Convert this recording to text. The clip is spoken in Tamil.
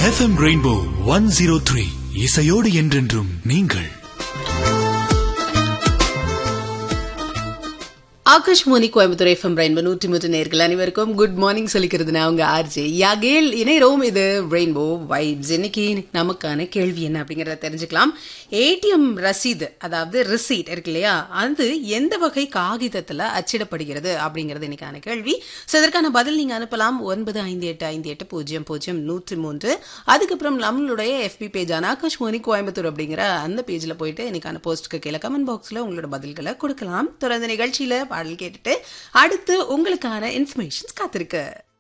FM rainbow one zero three இசையோடு என்றென்றும் நீங்கள் ஆகாஷ்வாணி கோயம்புத்தூர் எஃப்எம் ரெயின்போ நூற்றி மூன்று நேர்கள் அனைவருக்கும் குட் மார்னிங் சொல்லிக்கிறது நான் உங்க ஆர்ஜே யாகேல் இணையரோம் இது ரெயின்போ வைப்ஸ் இன்னைக்கு நமக்கான கேள்வி என்ன அப்படிங்கறத தெரிஞ்சுக்கலாம் ஏடிஎம் ரசீது அதாவது ரிசீட் இருக்கு இல்லையா அது எந்த வகை காகிதத்துல அச்சிடப்படுகிறது அப்படிங்கறது இன்னைக்கான கேள்வி ஸோ இதற்கான பதில் நீங்க அனுப்பலாம் ஒன்பது ஐந்து எட்டு ஐந்து எட்டு பூஜ்ஜியம் பூஜ்ஜியம் நூற்றி மூன்று அதுக்கப்புறம் நம்மளுடைய எஃபி பேஜான ஆகாஷ்வாணி கோயம்புத்தூர் அப்படிங்கிற அந்த பேஜ்ல போயிட்டு இன்னைக்கான போஸ்ட்டுக்கு கீழே கமெண்ட் பாக்ஸ்ல உங்களோட பதில்களை கொடுக்கலாம் தொடர்ந்து நிகழ்ச்சியில பாடல் கேட்டுட்டு அடுத்து உங்களுக்கான இன்ஃபர்மேஷன்ஸ் காத்திருக்கு